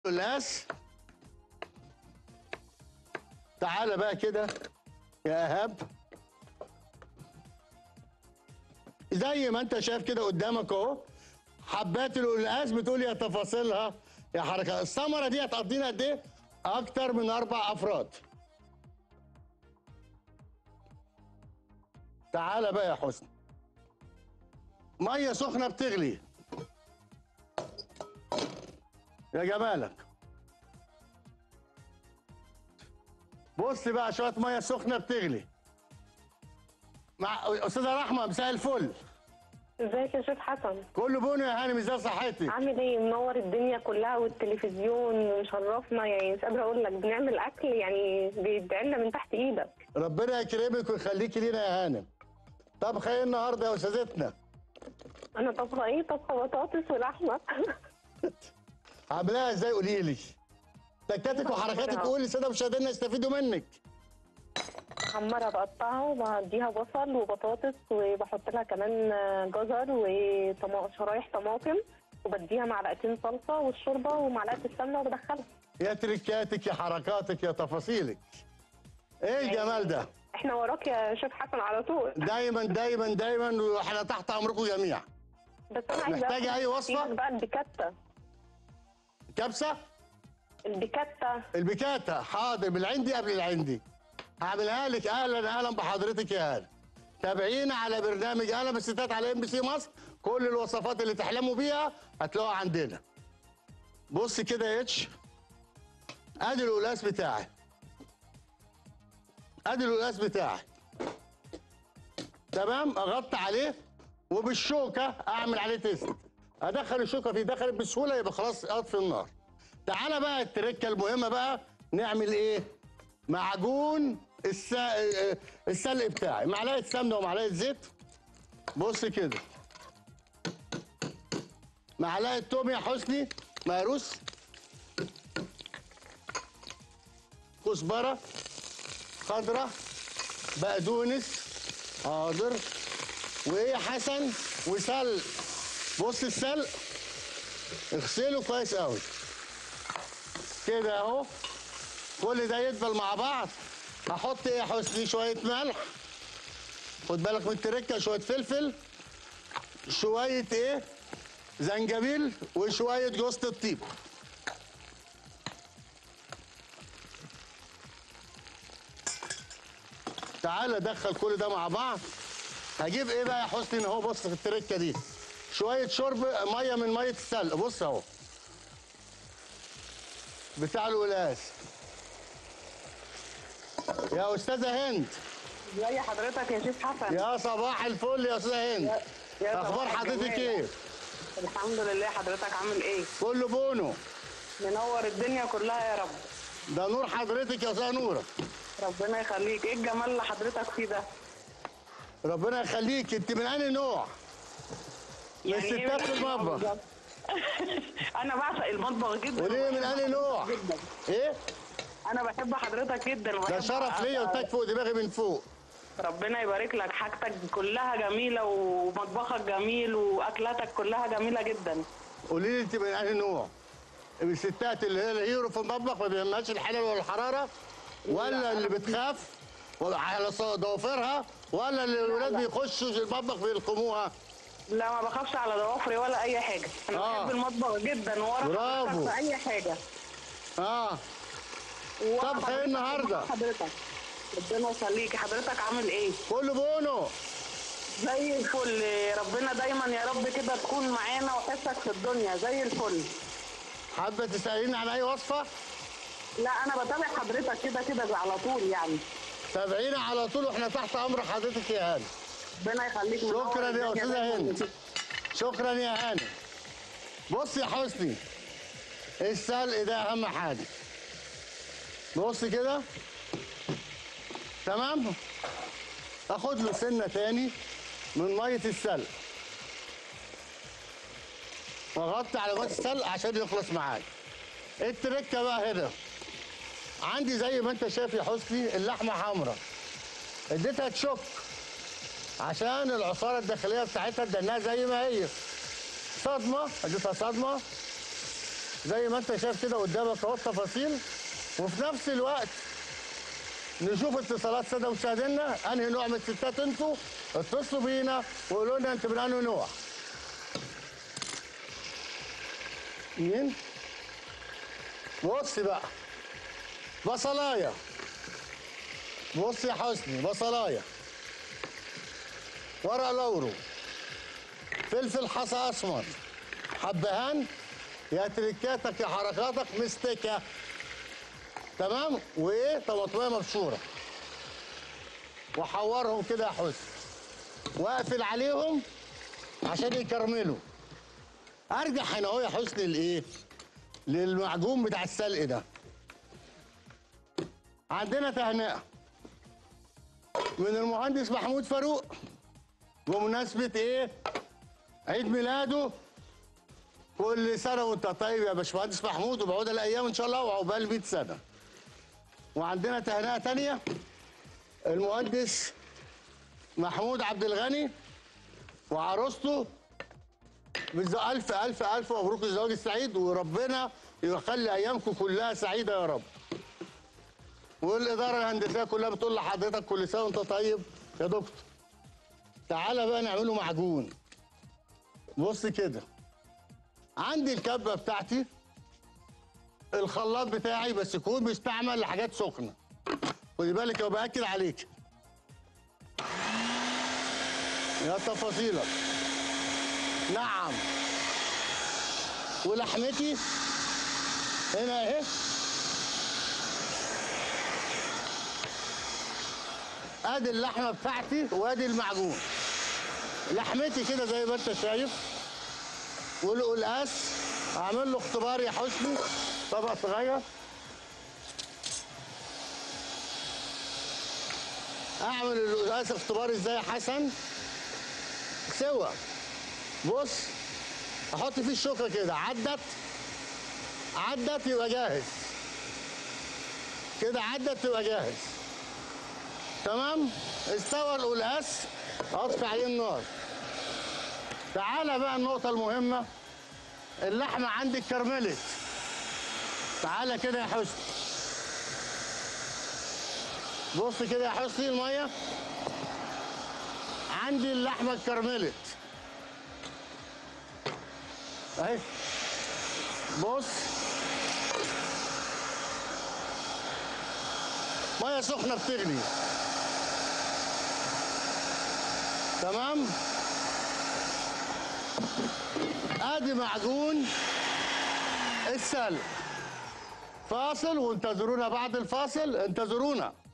القلقاس تعالى بقى كده يا ايهاب زي ما انت شايف كده قدامك اهو حبات القلقاس بتقول يا تفاصيلها يا حركه الثمره دي هتقضينا قد ايه؟ اكتر من اربع افراد تعالى بقى يا حسن ميه سخنه بتغلي يا جمالك بص بقى شويه ميه سخنه بتغلي مع استاذه رحمه مساء الفل ازيك يا شيخ حسن كله بونو يا هانم ازاي صحتك عامل ايه منور الدنيا كلها والتلفزيون مشرفنا يعني مش قادره اقول لك بنعمل اكل يعني بيدعي لنا من تحت ايدك ربنا يكرمك ويخليكي لينا يا هانم طب ايه النهارده يا استاذتنا انا طبخه ايه طبخه بطاطس ولحمه عاملاها ازاي قولي لي تكاتك وحركاتك قولي الساده مشاهدينا يستفيدوا منك محمره بقطعها وبديها بصل وبطاطس وبحط لها كمان جزر وشرايح طماطم وبديها معلقتين صلصه والشوربه ومعلقه السمنه وبدخلها يا تركاتك يا حركاتك يا تفاصيلك ايه الجمال ده احنا وراك يا شيخ حسن على طول دايما دايما دايما واحنا تحت امركم جميعا بس انا عايزه محتاجة أي وصفة؟ أديلك بقى البيكاتا كبسه البيكاتا البيكاتا حاضر بالعندي قبل العندي هعملها لك اهلا اهلا بحضرتك يا هلا تابعينا على برنامج اهلا بالستات على ام بي سي مصر كل الوصفات اللي تحلموا بيها هتلاقوها عندنا بص كده يا اتش ادي القلاس بتاعي ادي القلاس بتاعي تمام اغطي عليه وبالشوكه اعمل عليه تيست ادخل الشوكه فيه دخلت بسهوله يبقى خلاص اطفي النار تعالى بقى التركه المهمه بقى نعمل ايه معجون الس... السلق بتاعي معلقه سمنه ومعلقه زيت بص كده معلقه توم يا حسني مهروس كزبره خضره بقدونس حاضر وايه يا حسن وسلق بص السلق اغسله كويس قوي كده اهو كل ده يدبل مع بعض هحط ايه يا حسني شويه ملح خد بالك من التركه شويه فلفل شويه ايه زنجبيل وشويه جوز الطيب تعالى دخل كل ده مع بعض هجيب ايه بقى يا حسني اهو بص في التركه دي شويه شرب ميه من ميه السلق بص اهو بتاع القلاس يا استاذه هند ازي حضرتك يا شيخ حسن يا صباح الفل يا استاذه هند يا صباح اخبار حضرتك الجمال. ايه الحمد لله حضرتك عامل ايه كله بونو منور الدنيا كلها يا رب ده نور حضرتك يا استاذه نوره ربنا يخليك ايه الجمال اللي حضرتك فيه ده ربنا يخليك انت من انهي نوع من يعني إيه الستات في من- المطبخ بالظبط. انا بعشق المطبخ جدا وليه من وبحب انهي نوع حضرتك جدا ايه انا بحب حضرتك جدا ده وبحب شرف ليا أ- وتاج فوق دماغي من فوق ربنا يبارك لك حاجتك كلها جميله ومطبخك جميل واكلاتك كلها جميله جدا قولي لي انت من انهي نوع من الستات اللي هي الهيرو في المطبخ ما بيهمهاش الحلال ولا الحراره ولا اللي بتخاف على ص- ضوافرها ولا اللي الولاد بيخشوا المطبخ بيلقموها لا ما بخافش على ضوافري ولا اي حاجه انا آه. بحب المطبخ جدا ورا برافو. حضرتك في اي حاجه اه ورا طب خير حضرتك النهاردة. حضرتك ربنا يخليك حضرتك عامل ايه كله بونو زي الفل ربنا دايما يا رب كده تكون معانا وحسك في الدنيا زي الفل حابه تساليني عن اي وصفه لا انا بتابع حضرتك كده كده على طول يعني تابعينا على طول واحنا تحت امر حضرتك يا هاني ربنا يخليك منور شكرا يا الدنيا استاذه دايماً. هند شكرا يا هاني بص يا حسني السلق ده اهم حاجه بص كده تمام اخد له سنه تاني من ميه السلق واغطي على ميه السلق عشان يخلص معايا التركه بقى هنا عندي زي ما انت شايف يا حسني اللحمه حمراء اديتها تشك عشان العصاره الداخليه بتاعتها اديناها زي ما هي صدمه اديتها صدمه زي ما انت شايف كده قدامك اهو التفاصيل وفي نفس الوقت نشوف اتصالات ساده مشاهدينا انهي نوع من الستات انتوا اتصلوا بينا وقولوا لنا انت من انهي نوع مين بص بقى بصلايه بص يا حسني بصلايه ورق لورو فلفل حصى اسمر حبهان يا تركاتك يا حركاتك مستكه تمام وايه طماطميه مبشوره وحورهم كده يا حسن واقفل عليهم عشان يكرملوا ارجع هنا اهو يا حسني لايه للمعجون بتاع السلق ده عندنا تهنئه من المهندس محمود فاروق بمناسبه ايه عيد ميلاده كل سنه وانت طيب يا باشمهندس محمود وبعود الايام ان شاء الله وعقبال 100 سنه وعندنا تهنئه تانية المهندس محمود عبد الغني وعروسته بالز- الف الف الف مبروك الزواج السعيد وربنا يخلي ايامكم كلها سعيده يا رب والاداره الهندسيه كلها بتقول لحضرتك كل سنه وانت طيب يا دكتور تعالى بقى نعمله معجون بص كده عندي الكبه بتاعتي الخلاط بتاعي بس يكون بيستعمل لحاجات سخنه خدي بالك يا باكد عليك يا تفاصيلك نعم ولحمتي هنا اهي ادي اللحمه بتاعتي وادي المعجون لحمتي كده زي ما انت شايف والقلقاس اعمل له اختبار يا حسني طبق صغير اعمل القلقاس اختبار ازاي يا حسن سوا بص احط فيه الشوكه كده عدت عدت يبقى جاهز كده عدت يبقى جاهز تمام استوى القلقاس اطفي عليه النار تعالى بقى النقطة المهمة اللحمة عندك كرملت تعالى كده يا حسني بص كده يا حسني المية عندي اللحمة اتكرملت اهي بص مية سخنة بتغلي تمام ادي معجون السلق فاصل وانتظرونا بعد الفاصل انتظرونا